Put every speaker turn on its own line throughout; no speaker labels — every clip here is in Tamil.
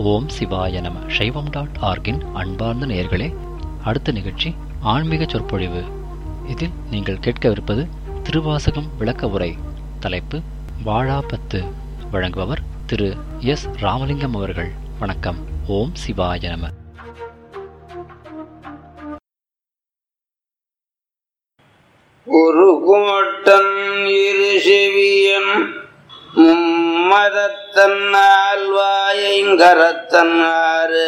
ஓம் சிவாய நம சைவம் டாட் ஆர்கின் அன்பார்ந்த நேயர்களே அடுத்த நிகழ்ச்சி ஆன்மீக சொற்பொழிவு இதில் நீங்கள் கேட்கவிருப்பது திருவாசகம் விளக்க உரை தலைப்பு வாழாபத்து வழங்குபவர் திரு எஸ் ராமலிங்கம் அவர்கள் வணக்கம் ஓம் சிவாய நம
ஒரு கோட்டன் இரு செவியன் மும்மதத்தன் ஆழ்வாயங்கரத்தன் ஆறு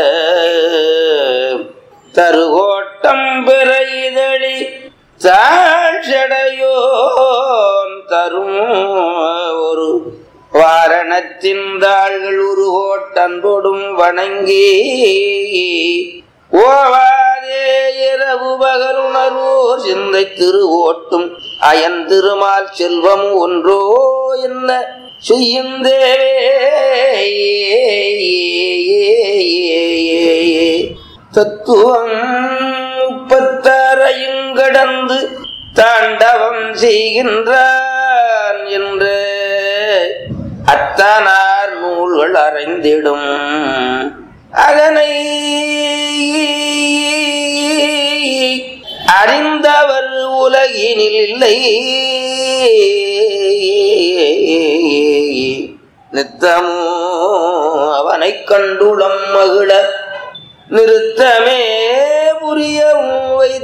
தருகோட்டம் பெற இதழி தாழ்ச்சடையோன் தரும் ஒரு வாரணத்தின் தாள்கள் ஒரு கோட்டன்பொடும் வணங்கி ஓவாதே இரவு பகலுணர்வோர் சிந்தை திருவோட்டும் அயன் திருமால் செல்வம் ஒன்றோ என்ன செய்யுந்தே தத்துவம் முப்பத்தாறையும் கடந்து தாண்டவம் செய்கின்றான் என்று அத்தனார் நூல்கள் அறைந்திடும் அதனை அறிந்தவர் உலகினில் இல்லை நித்தமோ அவனை கண்டுளம் மகிழ நிறுத்தமே புரியவும்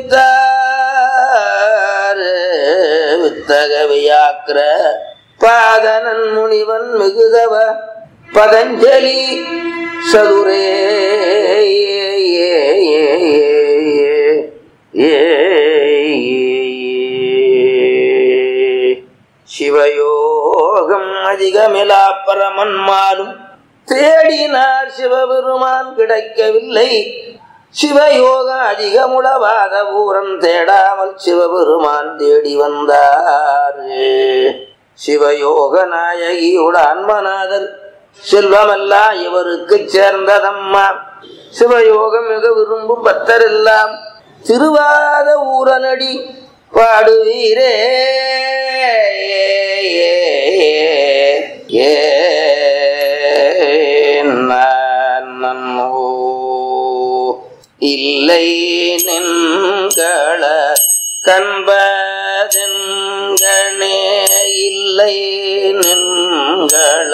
வைத்தார் வித்தகவியாக்கிர பாதனன் முனிவன் மிகுதவ பதஞ்சலி சதுரே சிவயோகம் அதிகமிலா பரமன்மாலும் தேடினார் சிவபெருமான் கிடைக்கவில்லை சிவயோக அதிகமுளவாத ஊரன் தேடாமல் சிவபெருமான் தேடி வந்தார் சிவயோக நாயகியோட அன்மநாதர் செல்வமெல்லாம் இவருக்கு சேர்ந்ததம்மா சிவயோகம் மிக விரும்பும் பக்தரெல்லாம் திருவாத ஊரனடி பாடுவீரே ஏ நன்னோ இல்லை நின்கள கண்பதெங்கனே இல்லை நின்கள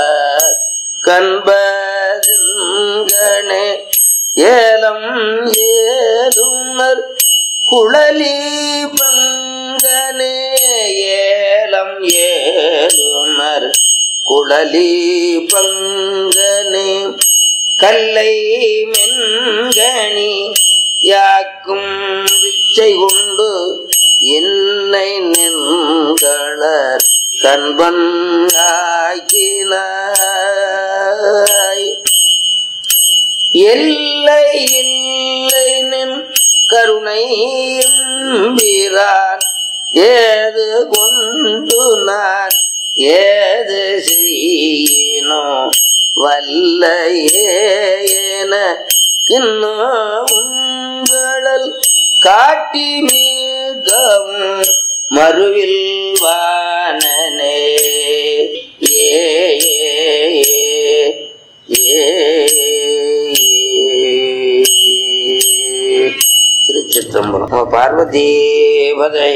கண்பதெங்கனே ஏலம் ஏலுமர் குழலி பங்கனே ஏலம் ஏலுமர் குழலி பங்கனே கல்லை மென்கணி யாக்கும் விச்சை கொண்டு என்னை நின்களர் கண்பன் ஆக்கினாய் எல்லை இல்லை நின் கருணை எம்பிரான் ஏது கொண்டு நான் ஏது செய்யினோ வல்ல ஏன இன்னும் உங்களல் காட்டி மிகவும் மறுவில் வானனே ஏ ஏ திருச்சிற்றம்பலம் பார்வதி பதே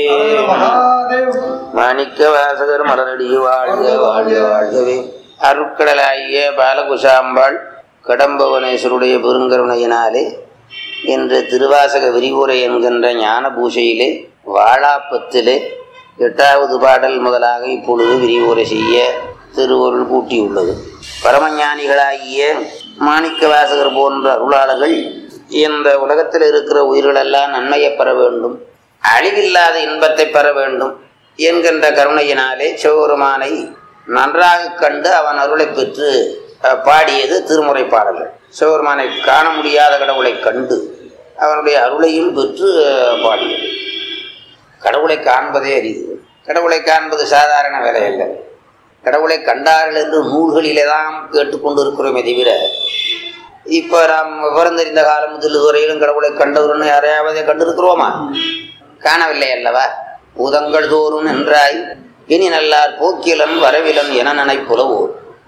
மாணிக்க வாசகர் மலரடி வாழ்க வாழ்க வாழ்கவே அருட்கடலாகிய பாலகுஷாம்பாள் கடம்பவனேஸ்வருடைய பெருங்கருணையினாலே இன்று திருவாசக விரிவுரை என்கின்ற ஞான பூஷையிலே வாழாப்பத்திலே எட்டாவது பாடல் முதலாக இப்பொழுது விரிவுரை செய்ய திருவருள் கூட்டியுள்ளது பரமஞானிகளாகிய மாணிக்க வாசகர் போன்ற அருளாளர்கள் இந்த உலகத்தில் இருக்கிற உயிர்களெல்லாம் நன்மையை பெற வேண்டும் அழிவில்லாத இன்பத்தை பெற வேண்டும் என்கின்ற கருணையினாலே சிவபெருமானை நன்றாக கண்டு அவன் அருளை பெற்று பாடியது திருமுறை பாடல்கள் சிவபெருமானை காண முடியாத கடவுளை கண்டு அவனுடைய அருளையும் பெற்று பாடியது கடவுளை காண்பதே அரிது கடவுளை காண்பது சாதாரண வேலை அல்ல கடவுளை கண்டார்கள் என்று நூல்களிலே தான் கேட்டுக்கொண்டு இருக்கிறோமே தவிர இப்போ நாம் விவரம் தெரிந்த காலம் முதல் இதுவரையிலும் கடவுளை கண்டவர்னு யாரையாவது கண்டிருக்கிறோமா காணவில்லை அல்லவா பூதங்கள் தோறும் நின்றாய் இனி நல்லார் போக்கிலன் வரவிலன் என நினைப்புலவோர்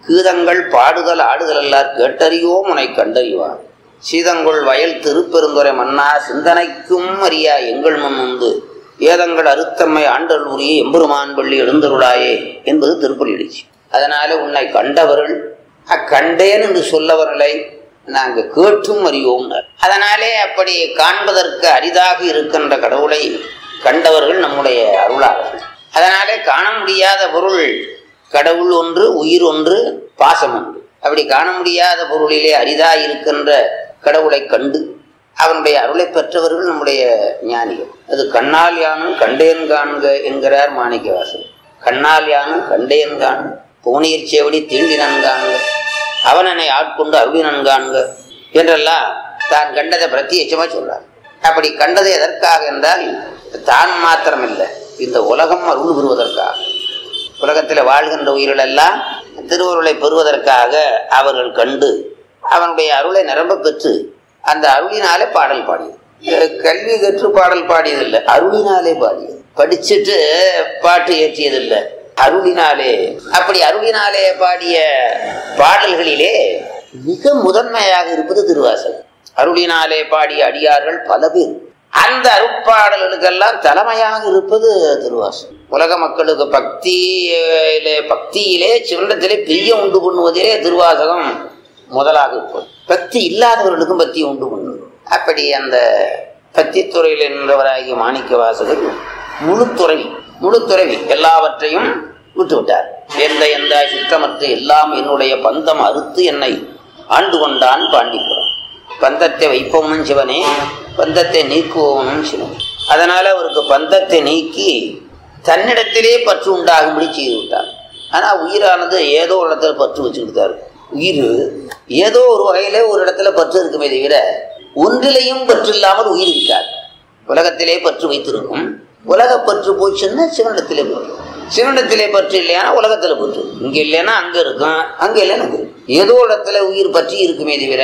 கீதங்கள் பாடுதல் ஆடுதல் எல்லார் கேட்டறியோம் உனை கண்டறிவான் சீதங்கொள் வயல் திருப்பெருந்துரை மன்னா சிந்தனைக்கும் அறியா எங்கள் முன் உண்டு ஏதங்கள் அறுத்தம்மை ஆண்டல் உரிய எம்பெருமான் பள்ளி எழுந்தருளாயே என்பது திருப்பலி எழுச்சி அதனால உன்னை கண்டவர்கள் அக்கண்டேன் என்று சொல்லவர்களை நாங்கள் கேட்டும் அறியோம் அதனாலே அப்படி காண்பதற்கு அரிதாக இருக்கின்ற கடவுளை கண்டவர்கள் நம்முடைய அருளாளர்கள் அதனாலே காண முடியாத பொருள் கடவுள் ஒன்று உயிர் ஒன்று பாசம் ஒன்று அப்படி காண முடியாத பொருளிலே அரிதாக இருக்கின்ற கடவுளை கண்டு அவனுடைய அருளை பெற்றவர்கள் நம்முடைய ஞானிகள் அது கண்ணால் யானும் கண்டேன் காண்க என்கிறார் மாணிக்கவாசன் கண்ணால் யானும் கண்டேன் காண்க புவனீர் சேவடி தீண்டி நன்காண்க அவனனை ஆட்கொண்டு அருளி நன்காண்க என்றெல்லாம் தான் கண்டதை பிரத்யட்சமா சொல்றார் அப்படி கண்டது எதற்காக என்றால் தான் மாத்திரமில்லை இந்த உலகம் அருள் பெறுவதற்காக உலகத்தில் வாழ்கின்ற உயிர்களெல்லாம் திருவருளை பெறுவதற்காக அவர்கள் கண்டு அவனுடைய அருளை நிரம்ப பெற்று அந்த அருளினாலே பாடல் பாடியது கல்வி கற்று பாடல் பாடியதில்லை அருளினாலே பாடியது படிச்சுட்டு பாட்டு ஏற்றியதில்லை அருளினாலே அப்படி அருளினாலே பாடிய பாடல்களிலே மிக முதன்மையாக இருப்பது திருவாசகம் அருளினாலே பாடிய அடியார்கள் பல பேர் அந்த அருட்பாடல்களுக்கெல்லாம் தலைமையாக இருப்பது திருவாசகம் உலக மக்களுக்கு பக்தியிலே பக்தியிலே சிவண்டத்திலே பிரிய உண்டு பண்ணுவதிலே திருவாசகம் முதலாக இருப்பது பக்தி இல்லாதவர்களுக்கும் பக்தி உண்டு பண்ணுவது அப்படி அந்த பக்தி துறையில் நின்றவராகிய மாணிக்க வாசகர் முழுத்துறவி முழுத்துறவி எல்லாவற்றையும் விட்டு விட்டார் எந்த எந்த சுற்றமற்ற எல்லாம் என்னுடைய பந்தம் அறுத்து என்னை ஆண்டு கொண்டான் பாண்டிப்புறம் பந்தத்தை வைப்பவனும் சிவனே பந்தத்தை நீக்குபவனும் சிவன் அதனால அவருக்கு பந்தத்தை நீக்கி தன்னிடத்திலே பற்று உண்டாகும்படி செய்து விட்டார் ஆனா உயிரானது ஏதோ ஒரு இடத்துல பற்று வச்சுக்கிட்டாரு உயிர் ஏதோ ஒரு வகையில ஒரு இடத்துல பற்று இருக்குமே தவிர ஒன்றிலையும் பற்று இல்லாமல் உயிர் இருக்காது உலகத்திலே பற்று வைத்திருக்கும் உலக பற்று போச்சுன்னா சிவனிடத்திலே பற்று சிவனிடத்திலே பற்று இல்லையானா உலகத்துல பற்று இங்க இல்லைன்னா அங்க இருக்கும் அங்க இல்லைன்னா அங்க இருக்கும் ஏதோ இடத்துல உயிர் பற்றி இருக்குமே தவிர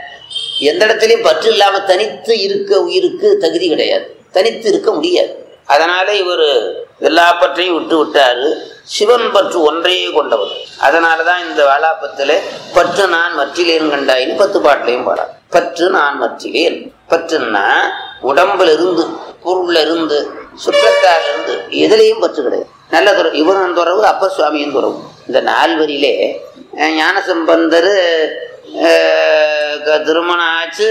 எந்த இடத்துலையும் பற்று இல்லாம தனித்து இருக்க உயிருக்கு தகுதி கிடையாது தனித்து இருக்க முடியாது அதனால இவர் எல்லா பற்றையும் விட்டு விட்டாரு சிவன் பற்று ஒன்றையே கொண்டவர் அதனாலதான் இந்த வேளாப்பத்துல பற்று நான் மற்றிலேன் கண்டாயின்னு பத்து பாட்டிலையும் பாடார் பற்று நான் மற்றிலேன் பற்றுன்னா உடம்புல இருந்து பொருள்ல இருந்து சுற்றத்தால் இருந்து எதுலையும் பற்று கிடையாது நல்ல துறவு இவன் துறவு அப்ப சுவாமியின் துறவு இந்த நால்வரியிலே அஹ், ஞானசம்பந்தர் அஹ், க- திருமணம் ஆச்சு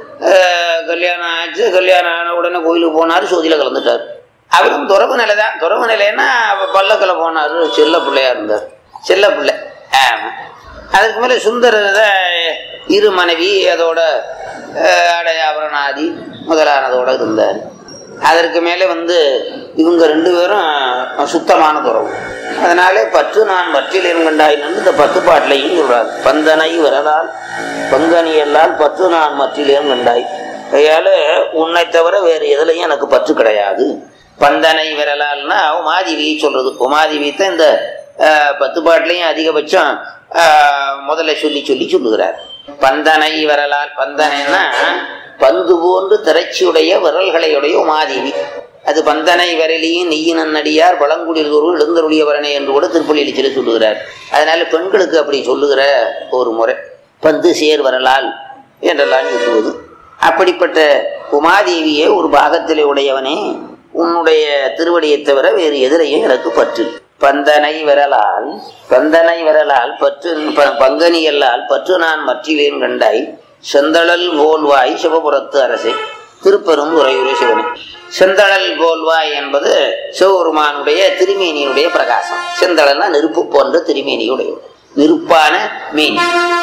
அஹ், கல்யாணம் ஆச்சு கல்யாணம் ஆன உடனே கோயிலுக்கு போனார் சோதியில கலந்துட்டார் அவரும் துறவு நிலை தான் துறவு நிலைன்னா பல்லக்கில் போனார் செல்ல பிள்ளையா இருந்தார் செல்ல பிள்ளை ஆமா அதுக்கு மேலே சுந்தரர் தான் இரு மனைவி அதோட அஹ், அடை ஆபரணாதி முதலானதோட இருந்தார் அதற்கு மேலே வந்து இவங்க ரெண்டு பேரும் சுத்தமான துறவு அதனாலே பற்று நான் பற்றில் என்கண்டாயின்னு இந்த பத்து பாட்டிலையும் சொல்றார் பந்தனை விரலால் பங்கனியல்லால் பற்று நான் மற்றிலேன் கண்டாய் கையால உன்னை தவிர வேறு எதுலையும் எனக்கு பற்று கிடையாது பந்தனை விரலால்னா உமாதேவி சொல்றது உமாதேவி தான் இந்த அஹ், பத்து பாட்டிலையும் அதிகபட்சம் அஹ், முதல்ல சொல்லி சொல்லி சொல்லுகிறார் பந்தனை விரலால் பந்தனைன்னா பந்து போன்று திரைச்சியுடைய விரல்களையுடைய உமாதேவி அது பந்தனை விரலியும் நெய்யினன் நடியார் பழங்குடியில் ஒரு எழுந்தருடையவரனே என்று கூட திருப்பள்ளி எழுச்சியில சொல்லுகிறார் அதனால பெண்களுக்கு அப்படி சொல்லுகிற ஒரு முறை பந்து சேர் வரலால் என்றெல்லாம் சொல்லுவது அப்படிப்பட்ட உமாதேவியே ஒரு பாகத்திலே உடையவனே உன்னுடைய திருவடியை தவிர வேறு எதிரையும் எனக்கு பற்று பந்தனை விரலால் பந்தனை விரலால் பற்று ப- பங்கனியல்லால் பற்று நான் மற்றிலேன் கண்டாய் செந்தழல் போல்வாய் சிவபுரத்து அரசே திருப்பெரும் உரையுரை சிவனே செந்தழல் போல்வாய் என்பது சிவபெருமானுடைய திருமேனியுடைய பிரகாசம் செந்தழல்னா நெருப்பு போன்ற திருமேனியுடைய நெருப்பான மேனி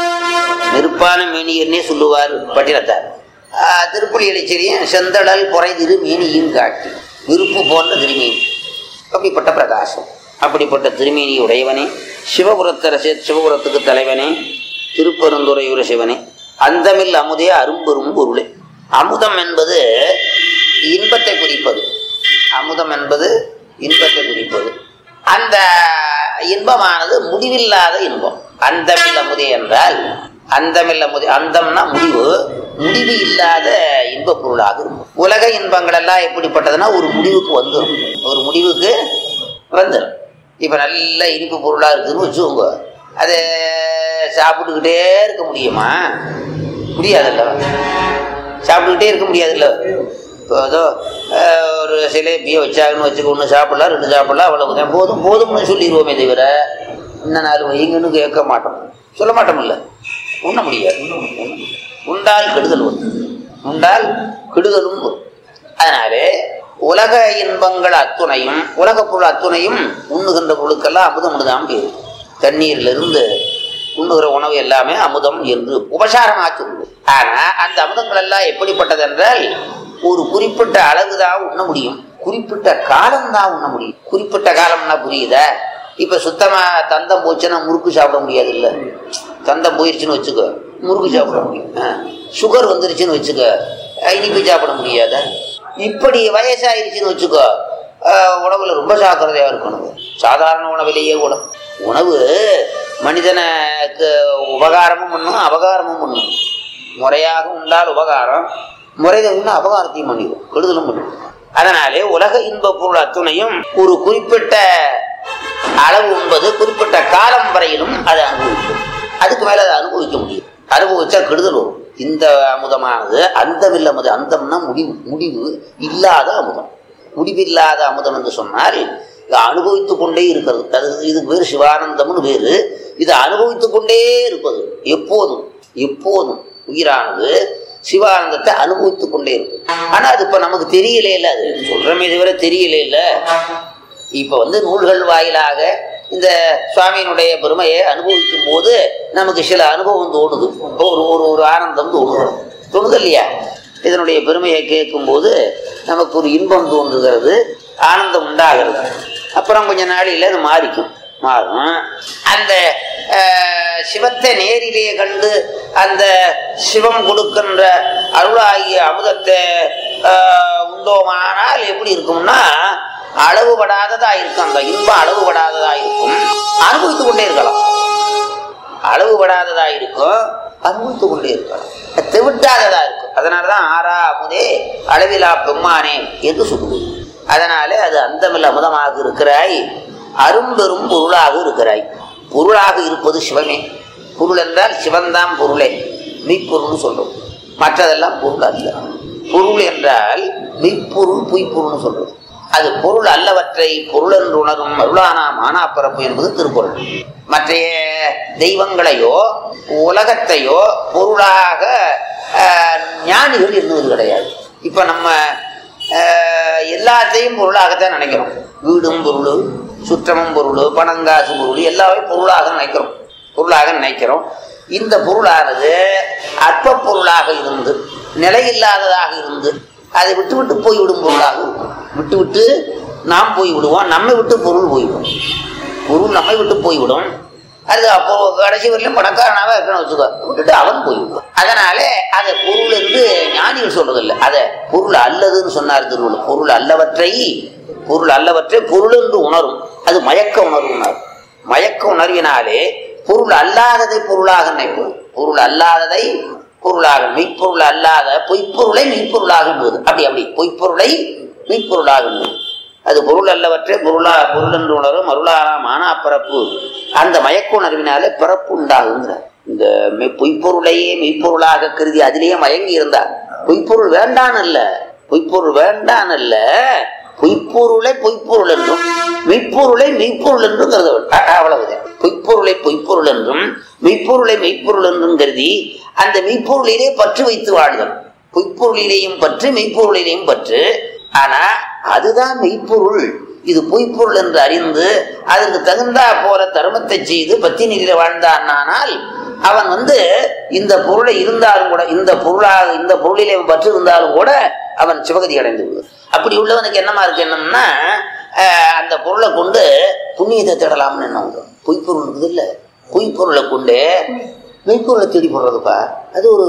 நெருப்பான மேனியர்னே சொல்லுவார் பட்டினத்தார் ஆஹ் திருப்புலி எழுச்சரியும் செந்தழல் புரைதிரு மேனியும் காட்டி நெருப்பு போன்ற திருமேனி அப்படிப்பட்ட பிரகாசம் அப்படிப்பட்ட திருமேனி உடையவனே சிவபுரத்தரசே சிவபுரத்துக்கு தலைவனே திருப்பெருந்துறையூர சிவனே அந்தமில் அமுதே அரும்பெரும் பொருளே அமுதம் என்பது இன்பத்தை குறிப்பது அமுதம் என்பது இன்பத்தை குறிப்பது அந்த இன்பமானது முடிவில்லாத இன்பம் அந்தமில் அமுதே என்றால் அந்தமில் அமுதே அந்தம்னா முடிவு முடிவு இல்லாத இன்பப் பொருளாக இருக்கும் உலக இன்பங்கள் எல்லாம் எப்படிப்பட்டதுன்னா ஒரு முடிவுக்கு வந்துடும் ஒரு முடிவுக்கு வந்துடும் இப்போ நல்ல இனிப்பு பொருளாக இருக்குதுன்னு வச்சுக்கோங்க அது சாப்பிட்டுக்கிட்டே இருக்க முடியுமா முடியாதுல்ல சாப்பிட்டுக்கிட்டே இருக்க முடியாதுல்ல இப்போ ஏதோ அஹ், ஒரு சிலேபியை வச்சாங்கன்னு வச்சுக்க ஒன்று சாப்பிடலாம் ரெண்டு சாப்பிடலாம் அவ்வளவுதான் போதும் போதும்னு சொல்லிடுவோமே தவிர இன்னும் நாலு வைங்கன்னு கேட்க மாட்டோம் சொல்ல மாட்டோம்ல உண்ண முடியாது உண்டால் கெடுதல் வரும் உண்டால் கெடுதலும் வரும் அதனாலே உலக இன்பங்கள் அத்துணையும் உலக பொருள் அத்துணையும் உண்ணுகின்ற பொருளுக்கெல்லாம் அமுதம் தான் பேரு தண்ணீரிலிருந்து உண்ணுகிற உணவு எல்லாமே அமுதம் என்று உபசாரமாக சொல்லுது ஆனா அந்த அமுதங்கள் எல்லாம் எப்படிப்பட்டது என்றால் ஒரு குறிப்பிட்ட அளவு தான் உண்ண முடியும் குறிப்பிட்ட காலம் தான் உண்ண முடியும் குறிப்பிட்ட காலம்னா புரியுதா இப்ப சுத்தமா தந்தம் போச்சுன்னா முறுக்கு சாப்பிட முடியாது இல்ல தந்தம் போயிருச்சுன்னு வச்சுக்கோ முறுக்கு சாப்பிட முடியும் சுகர் வந்துருச்சுன்னு வச்சுக்கோ அஹ் இனிப்பு சாப்பிட முடியாத இப்படி வயசாயிருச்சுன்னு வச்சுக்கோ அஹ் உணவுல ரொம்ப ஜாக்கிரதையா இருக்கணும் சாதாரண உணவிலேயே உணவு உணவு மனிதனுக்கு உபகாரமும் பண்ணும் அபகாரமும் பண்ணும் முறையாக உண்டால் உபகாரம் முறையை உண்டா அபகாரத்தையும் பண்ணிடும் கெடுதலும் பண்ணும் அதனாலே உலக இன்ப பொருள் அத்துணையும் ஒரு குறிப்பிட்ட அளவு உண்பது குறிப்பிட்ட காலம் வரையிலும் அதை அனுபவிக்கும் அதுக்கு மேல அதை அனுபவிக்க முடியும் அனுபவிச்சா கெடுதல் வரும் இந்த அமுதமானது அந்தமில்ல அமுதம் அந்தம்னா முடிவு முடிவு இல்லாத அமுதம் முடிவில்லாத அமுதம் என்று சொன்னால் இது அனுபவித்துக் கொண்டே இருக்கிறது அது இதுக்கு பேர் சிவானந்தம்னு பேரு இது அனுபவித்துக் கொண்டே இருப்பது எப்போதும் எப்போதும் உயிரானது சிவானந்தத்தை அனுபவித்துக் கொண்டே இருக்கும் ஆனா அது இப்ப நமக்கு தெரியலே இல்ல அது சொல்றமே தவிர தெரியலே இல்ல இப்ப வந்து நூல்கள் வாயிலாக இந்த சுவாமியினுடைய பெருமையை அனுபவிக்கும் போது நமக்கு சில அனுபவம் தோணுது ஒரு ஒரு ஒரு ஆனந்தம் தோணுது தோணுது இல்லையா இதனுடைய பெருமையை கேட்கும்போது நமக்கு ஒரு இன்பம் தோன்றுகிறது ஆனந்தம் உண்டாகிறது அப்புறம் கொஞ்ச நாளையில் அது மாறிக்கும் மாறும் அந்த அஹ், சிவத்தை நேரிலே கண்டு அந்த சிவம் கொடுக்கின்ற அருளாகிய அமுதத்தை அஹ், உண்டோமானால் எப்படி இருக்கும்னா அளவுபடாததா இருக்கும் அந்த இன்பம் அளவுபடாததா இருக்கும் அனுபவித்துக் கொண்டே இருக்கலாம் அளவுபடாததா இருக்கும் அனுபவித்துக் கொண்டே இருக்கலாம் அது தெவிட்டாததா இருக்கும் அதனாலதான் ஆறா அமுதே அளவிலா பெம்மானே என்று சொல்லுவது அதனாலே அது அந்தமில் அமுதமாக இருக்கிறாய் அரும்பெரும் பொருளாக இருக்கிறாய் பொருளாக இருப்பது சிவமே பொருள் என்றால் சிவன்தான் பொருளே மெய்ப்பொருள்னு சொல்றோம் மற்றதெல்லாம் பொருள் அல்ல பொருள் என்றால் மெய்ப்பொருள் பொய்ப்பொருள்னு சொல்றது அது பொருள் அல்லவற்றை பொருள் என்று உணரும் அருளானா மானாப்பரப்பு என்பது திருக்குறள் மற்றைய தெய்வங்களையோ உலகத்தையோ பொருளாக ஆஹ், ஞானிகள் எண்ணுவது கிடையாது இப்ப நம்ம ஆஹ், எல்லாத்தையும் பொருளாகத்தான் நினைக்கிறோம் வீடும் பொருள் சுற்றமும் பொருள் பணங்காசு பொருள் எல்லாமே பொருளாக நினைக்கிறோம் பொருளாக நினைக்கிறோம் இந்த பொருளானது அற்ப பொருளாக இருந்து நிலையில்லாததாக இருந்து அதை விட்டு விட்டு போய்விடும் பொருளாக இருக்கும் விட்டு விட்டு நாம் போய் விடுவோம் நம்மை விட்டு பொருள் போய்விடும் பொருள் நம்மை விட்டு போய்விடும் அது அப்போ கடைசி வரையிலும் பணக்காரனாக இருக்கணும் வச்சுக்கோ விட்டுட்டு அவன் போய்விடுவான் அதனாலே அதை பொருள் என்று ஞானிகள் சொல்றது இல்லை அதை பொருள் அல்லதுன்னு சொன்னார் திருவள்ளுவர் பொருள் அல்லவற்றை பொருள் அல்லவற்றை பொருள் என்று உணரும் அது மயக்க உணர்வு உணர்வு மயக்க உணர்வினாலே பொருள் அல்லாததை பொருளாக நினைப்பது பொருள் அல்லாததை பொருளாக மெய்ப்பொருள் அல்லாத பொய்ப்பொருளை மெய்ப்பொருளாக எண்ணுவது அப்படி அப்படி பொய்ப்பொருளை மெய்ப்பொருளாக எண்ணுவது அது பொருள் அல்லவற்றே பொருளா பொருள் என்று உணரும் அருளானா மானாப்பரப்பு அந்த மயக்க உணர்வினாலே பிறப்பு உண்டாகுங்கிறார் இந்த மெய் பொய்ப்பொருளையே மெய்ப்பொருளாக கருதி அதிலேயே மயங்கி இருந்தார் பொய்ப்பொருள் வேண்டான் அல்ல பொய்ப்பொருள் வேண்டான் அல்ல பொய்ப்பொருளை பொய்ப்பொருள் என்றும் மெய்ப்பொருளை மெய்ப்பொருள் என்றும் கருதவன் அவ்வளவுதான் பொய்ப்பொருளை பொய்ப்பொருள் என்றும் மெய்ப்பொருளை மெய்ப்பொருள் என்றும் கருதி அந்த மெய்ப்பொருளிலே பற்று வைத்து வாழ்தல் பொய்ப்பொருளிலேயும் பற்று மெய்ப்பொருளிலேயும் பற்று ஆனா அதுதான் மெய்ப்பொருள் இது பொய்ப்பொருள் என்று அறிந்து அதற்கு தகுந்தா போல தர்மத்தை செய்து பத்தி நிலையில வாழ்ந்தானால் அவன் வந்து இந்த பொருளை இருந்தாலும் கூட இந்த பொருளாக இந்த பொருளிலே அவன் பற்று இருந்தாலும் கூட அவன் சிவகதி அடைந்து விடுவான் அப்படி உள்ளவனுக்கு என்னமா இருக்கு என்னம்னா ஆஹ், அந்த பொருளை கொண்டு புண்ணியத்தை தேடலாம்னு என்ன வரும் பொய்ப்பொருள் இருக்குது இல்லை பொய்ப்பொருளை கொண்டு மெய்ப்பொருளை தேடி போடுறதுப்பா அது ஒரு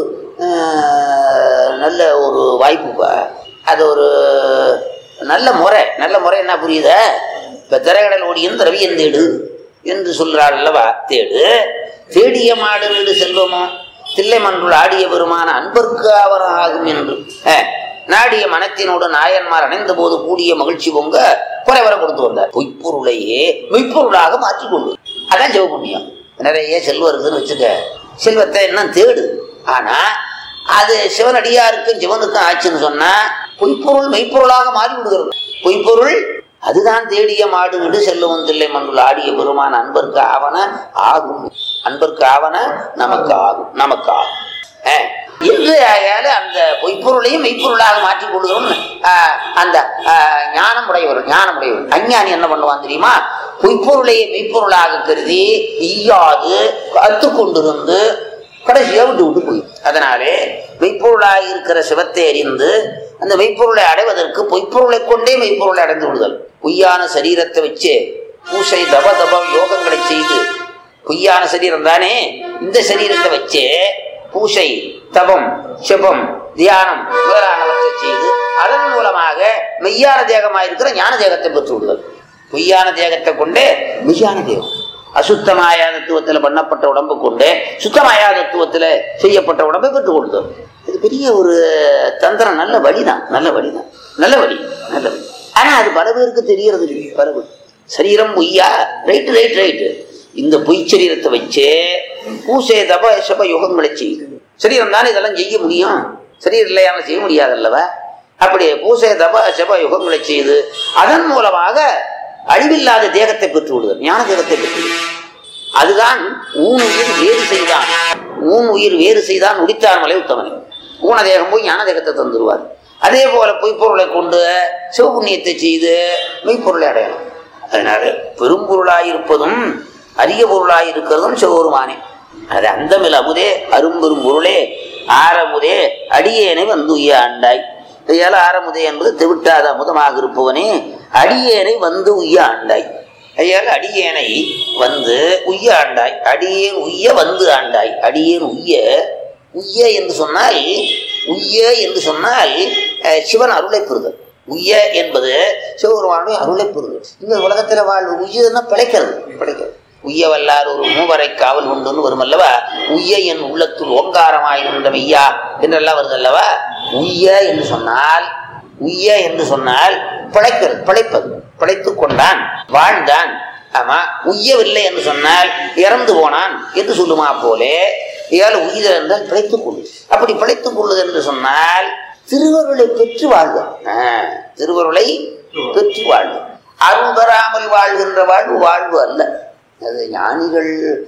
ஆஹ், நல்ல ஒரு வாய்ப்புப்பா அது ஒரு நல்ல முறை நல்ல முறை என்ன புரியுதா இப்ப திரைக்கடல் ஓடியும் திரவியம் தேடு என்று சொல்றாள் அல்லவா தேடு தேடிய மாடு வீடு செல்வமோ தில்லை மன்றுள் ஆடிய பெருமான அன்பர்க்கு அவர் ஆகும் என்று அஹ், நாடிய மனத்தினோடு நாயன்மார் அணைந்த போது கூடிய மகிழ்ச்சி பொங்க குறைவரை கொடுத்து வந்தார் பொய்ப்பொருளையே மெய்ப்பொருளாக மாற்றிக்கொண்டு அதான் சிவபுண்ணியம் நிறைய செல்வம் இருக்குதுன்னு வச்சுக்க செல்வத்தை இன்னும் தேடு ஆனா அது சிவனடியாருக்கும் சிவனுக்கும் ஆச்சுன்னு சொன்னா பொய்ப்பொருள் மெய்ப்பொருளாக மாறி விடுகிறது பொய்ப்பொருள் அதுதான் தேடிய மாடு விடு செல்லுவம் தில்லை மண்ணுள் ஆடிய பெருமான் அன்பர்க்கு ஆவன ஆகும் அன்பர்க்கு ஆவன நமக்கு ஆகும் நமக்கு ஆகும் அஹ், இன்று ஆகையால அந்த பொய்ப்பொருளையும் மெய்ப்பொருளாக மாற்றிக் கொள்கிறோம் அந்த ஆஹ், ஞானம் உடையவர் ஞானம் உடையவர் அஞ்ஞானி என்ன பண்ணுவான் தெரியுமா பொய்ப்பொருளையே மெய்ப்பொருளாக கருதி ஈயாது கத்துக்கொண்டிருந்து கடைசியா விட்டு விட்டு போய் அதனாலே மெய்ப்பொருளாக இருக்கிற சிவத்தை அறிந்து அந்த மெய்ப்பொருளை அடைவதற்கு பொய்ப்பொருளை கொண்டே மெய்ப்பொருளை அடைந்து விடுதல் பொய்யான சரீரத்தை வச்சு பூசை தப தப யோகங்களை செய்து பொய்யான சரீரம் தானே இந்த சரீரத்தை வச்சே பூசை தபம் சிவம் தியானம் முதலானவற்றை செய்து அதன் மூலமாக மெய்யான தேகமாக இருக்கிற ஞான தேகத்தை பெற்று விடுதல் பொய்யான தேகத்தை கொண்டே மெய்யான தேகம் அசுத்தமாய தத்துவத்துல பண்ணப்பட்ட உடம்பு கொண்டு சுத்தமாய தத்துவத்துல செய்யப்பட்ட உடம்பை பெற்றுக் கொள்ளுதல் இது பெரிய ஒரு தந்திரம் நல்ல வழிதான் நல்ல வழிதான் நல்ல வழி நல்ல வழி ஆனா அது பல பேருக்கு தெரியறது இல்லை பல பேர் சரீரம் பொய்யா ரைட்டு ரைட் ரைட்டு இந்த பொய் சரீரத்தை வச்சு பூசை தப சப யுகங்களை செய்யுது சரீரம் தானே இதெல்லாம் செய்ய முடியும் சரீரம் இல்லையாம செய்ய முடியாதல்லவா அப்படி பூசை தப சப யுகங்களை செய்து அதன் மூலமாக அழிவில்லாத தேகத்தை பெற்று விடுதல் ஞான தேகத்தை பெற்று விடுதல். அதுதான் ஊன் உயிர் வேறு செய்தான் ஊன் உயிர் வேறு செய்தான் உடித்தார் மலை உத்தமனை ஊன தேகம் போய் ஞான தேகத்தை தந்துருவார் அதே போல பொய்ப்பொருளை கொண்டு சிவபுண்ணியத்தை செய்து மெய்ப்பொருளை அடையலாம் அதனால பெரும்பொருளாயிருப்பதும் அரிய பொருளாயிருக்கிறதும் சிவபெருமானே அது அந்தமில் அமுதே அரும்பெரும் பொருளே ஆரமுதே அடியேனை வந்து உய்ய ஆண்டாய் கையால் ஆரமுதே என்பது தெவிட்டாத அமுதமாக இருப்பவனே அடியேனை வந்து உய்ய ஆண்டாய் கையால் அடியேனை வந்து உய்ய ஆண்டாய் அடியேன் உய்ய வந்து ஆண்டாய் அடியேன் உய்ய உய்ய என்று சொன்னால் உய்ய என்று சொன்னால் அஹ், சிவன் அருளை பெறுதல் உய்ய என்பது சிவபெருமானுடைய அருளை பெறுதல் இந்த உலகத்துல வாழ்வு உய்யதுன்னா பிழைக்கிறது பிழைக்கிறது உய்ய வல்லார் ஒரு மூவரை காவல் உண்டுன்னு வரும் அல்லவா உய்ய என் உள்ளத்துள் ஓங்காரமாய் நின்ற மெய்யா என்றெல்லாம் வருது அல்லவா உய்ய என்று சொன்னால் உய்ய என்று சொன்னால் பிழைக்கிறது பிழைப்பது பிழைத்துக் கொண்டான் வாழ்ந்தான் ஆமா உய்யவில்லை என்று சொன்னால் இறந்து போனான் என்று சொல்லுமா போலே இயால் உயிர் என்றால் பிழைத்துக் கொள்ளு அப்படி பிழைத்துக் கொள்ளுது என்று சொன்னால் திருவருளை பெற்று வாழ்க ஆஹ், திருவருளை பெற்று வாழ்க அருள் பெறாமல் வாழ்கின்ற வாழ்வு வாழ்வு அல்ல அது ஞானிகள்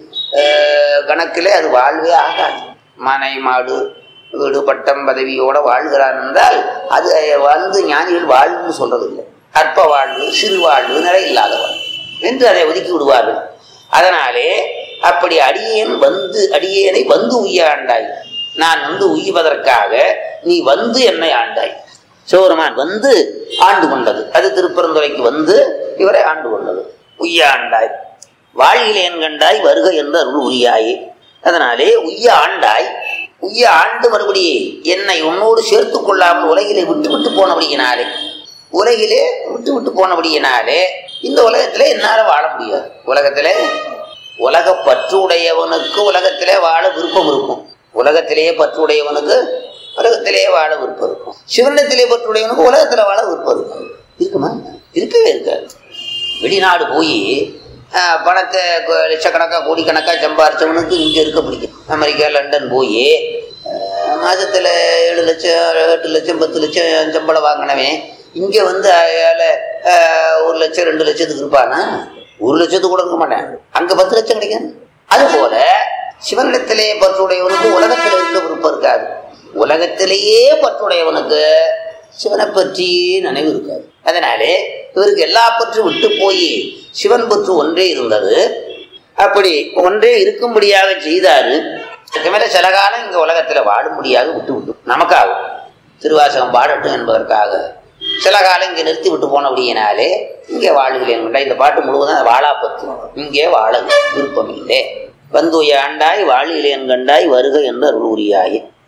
ஆஹ், கணக்கிலே அது வாழ்வே ஆகாது மனை மாடு வீடு பட்டம் பதவியோட வாழ்கிறான் என்றால் அது வந்து ஞானிகள் வாழ்வுன்னு சொல்றதில்லை அற்ப வாழ்வு சிறு வாழ்வு நிலை இல்லாத வாழ்வு என்று அதை ஒதுக்கி விடுவார்கள் அதனாலே அப்படி அடியேன் வந்து அடியேனை வந்து உய்ய ஆண்டாய் நான் வந்து உய்வதற்காக நீ வந்து என்னை ஆண்டாய் சிவபெருமான் வந்து ஆண்டு கொண்டது அது திருப்பரந்துரைக்கு வந்து இவரை ஆண்டு கொண்டது உய்ய ஆண்டாய் வாழ்கிலேன் கண்டாய் வருக என்று அருள் உரியாயே அதனாலே உய்ய ஆண்டாய் உய்ய ஆண்டு மறுபடி என்னை உன்னோடு சேர்த்து கொள்ளாமல் உலகிலே விட்டு விட்டு போனபடியினாலே உலகிலே விட்டு விட்டு போனபடியினாலே இந்த உலகத்திலே என்னால வாழ முடியாது உலகத்திலே உலக பற்று உடையவனுக்கு உலகத்திலே வாழ விருப்பம் இருக்கும் உலகத்திலேயே பற்று உடையவனுக்கு உலகத்திலேயே வாழ விருப்பம் இருக்கும் சிவனத்திலே பற்று உடையவனுக்கு உலகத்துல வாழ விருப்பம் இருக்கும் இருக்குமா இருக்கவே இருக்காது வெளிநாடு போய் ஆஹ், பணத்தை கொ- லட்சக்கணக்கா கோடிக்கணக்காக சம்பாரிச்சவனுக்கு இங்கே இருக்க பிடிக்கும் அமெரிக்கா லண்டன் போய் ஆஹ், மாசத்துல ஏழு லட்சம் எட்டு லட்சம் பத்து லட்சம் சம்பளம் வாங்கினவன் இங்கே வந்து அயால ஆஹ், ஒரு லட்சம் ரெண்டு லட்சத்துக்கு இருப்பானா ஒரு லட்சத்துக்கு கூட இருக்க மாட்டேன் அங்கே பத்து லட்சம் கிடைக்கும் அதுபோல சிவனிடத்திலே பற்றுடையவனுக்கு உலகத்தில் இருந்த விருப்பம் இருக்காது உலகத்திலேயே பற்றுடையவனுக்கு சிவனை பற்றி நினைவு இருக்காது அதனாலே இவருக்கு எல்லா பற்றும் விட்டு போய் சிவன் பற்று ஒன்றே இருந்தது அப்படி ஒன்றே இருக்கும்படியாக செய்தாரு அதுக்கு மேல சில காலம் இங்க உலகத்துல வாழும்படியாக விட்டு விட்டு நமக்காகும் திருவாசகம் பாடட்டும் என்பதற்காக சில காலம் இங்கே நிறுத்தி விட்டு போனபடியினாலே இங்கே வாழுகிறேன் கொண்டா இந்த பாட்டு முழுவதும் வாழா பத்து இங்கே வாழ விருப்பம் இல்லை வந்து ஆண்டாய் வாழிலேன் கண்டாய் வருக என்று அருள் உரியாயே